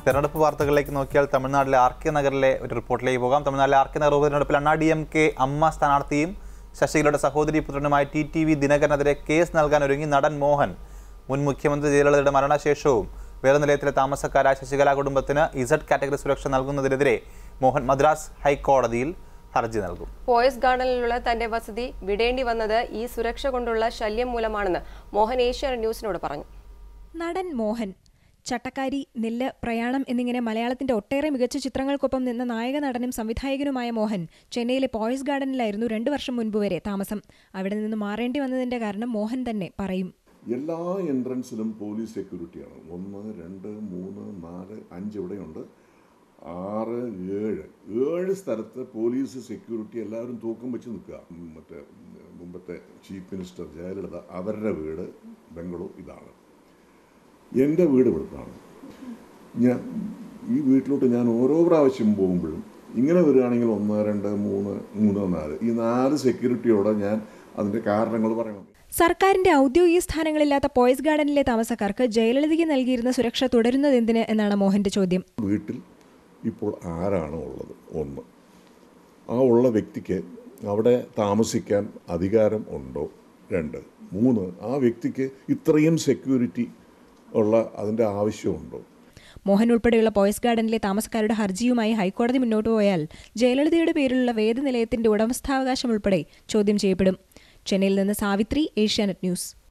തെരഞ്ഞെടുപ്പ് വാർത്തകളിലേക്ക് നോക്കിയാൽ തമിഴ്നാട്ടിലെ ആർ കെ നഗറിലെ ഒരു റിപ്പോർട്ടിലേക്ക് പോകാം തമിഴ്നാട്ടിലെ ആർ കെ നഗർ ഉപതെരഞ്ഞെടുപ്പിൽ അണ്ണാ ഡി എം കെ അമ്മ സ്ഥാനാർത്ഥിയും ശശികലയുടെ സഹോദരി പുത്രനുമായ ടി ടി വി ദിനകരനെതിരെ കേസ് നൽകാൻ ഒരുങ്ങി നടൻ മോഹൻ മുൻ മുഖ്യമന്ത്രി ജയലളിതയുടെ മരണശേഷവും വേറെ നിലയത്തിലെ താമസക്കാരായ ശശികല കുടുംബത്തിന് ഇസഡ് കാറ്റഗറി സുരക്ഷ നൽകുന്നതിനെതിരെ മോഹൻ മദ്രാസ് ഹൈക്കോടതിയിൽ ഹർജി നൽകും പോയസ് ഗാർഡനിലുള്ള തന്റെ വസതി വിടേണ്ടി വന്നത് ഈ സുരക്ഷ കൊണ്ടുള്ള ശല്യം മൂലമാണെന്ന് മോഹൻ ഏഷ്യാനെറ്റ് ന്യൂസിനോട് പറഞ്ഞു നടൻ മോഹൻ ചട്ടക്കാരി നെല്ല് പ്രയാണം എന്നിങ്ങനെ മലയാളത്തിന്റെ ഒട്ടേറെ മികച്ച ചിത്രങ്ങൾക്കൊപ്പം നിന്ന നായക നടനും സംവിധായകനുമായ മോഹൻ ചെന്നൈയിലെ പോയസ് ഗാർഡനിലായിരുന്നു രണ്ടു വർഷം മുൻപ് വരെ താമസം അവിടെ നിന്ന് മാറേണ്ടി വന്നതിന്റെ കാരണം മോഹൻ തന്നെ പറയും എല്ലാ എൻട്രൻസിലും പോലീസ് സെക്യൂരിറ്റിയാണ് ഒന്ന് രണ്ട് മൂന്ന് നാല് അഞ്ച് ഇവിടെയുണ്ട് ആറ് ഏഴ് ഏഴ് സ്ഥലത്ത് പോലീസ് സെക്യൂരിറ്റി എല്ലാവരും തൂക്കം വെച്ച് നിൽക്കുക ഉം, മറ്റേ ഉം, മുമ്പത്തെ ചീഫ് മിനിസ്റ്റർ ജയലളിത അവരുടെ വീട് ബംഗളൂർ ഇതാണ് എൻ്റെ വീട് ഇവിടുത്താണ് ഞാൻ ഈ വീട്ടിലോട്ട് ഞാൻ ഓരോ പ്രാവശ്യം പോകുമ്പോഴും ഇങ്ങനെ വരികയാണെങ്കിൽ ഒന്ന് രണ്ട് മൂന്ന് മൂന്ന് നാല് ഈ നാല് സെക്യൂരിറ്റിയോടെ ഞാൻ അതിൻ്റെ കാരണങ്ങൾ പറയണം സർക്കാരിന്റെ ഔദ്യോഗിക സ്ഥാനങ്ങളില്ലാത്ത പോയസ് ഗാർഡനിലെ താമസക്കാർക്ക് ജയലളിതയ്ക്ക് നൽകിയിരുന്ന സുരക്ഷ തുടരുന്നതെന്തിന് എന്നാണ് മോഹന്റെ ചോദ്യം വീട്ടിൽ ഇപ്പോൾ ആരാണ് ഉള്ളത് ഒന്ന് ആ ഉള്ള വ്യക്തിക്ക് അവിടെ താമസിക്കാൻ അധികാരം ഉണ്ടോ രണ്ട് മൂന്ന് ആ വ്യക്തിക്ക് ഇത്രയും സെക്യൂരിറ്റി ഉള്ള അതിൻ്റെ ആവശ്യമുണ്ടോ മോഹൻ ഉൾപ്പെടെയുള്ള പോയസ് ഗാർഡനിലെ താമസക്കാരുടെ ഹർജിയുമായി ഹൈക്കോടതി മുന്നോട്ട് പോയാൽ ജയലളിതയുടെ പേരിലുള്ള വേദനിലയത്തിന്റെ ഉടമസ്ഥാവകാശം ഉൾപ്പെടെ ചോദ്യം ചെയ്യപ്പെടും ചെന്നൈയിൽ നിന്ന് സാവിത്രി ഏഷ്യാനെറ്റ് ന്യൂസ്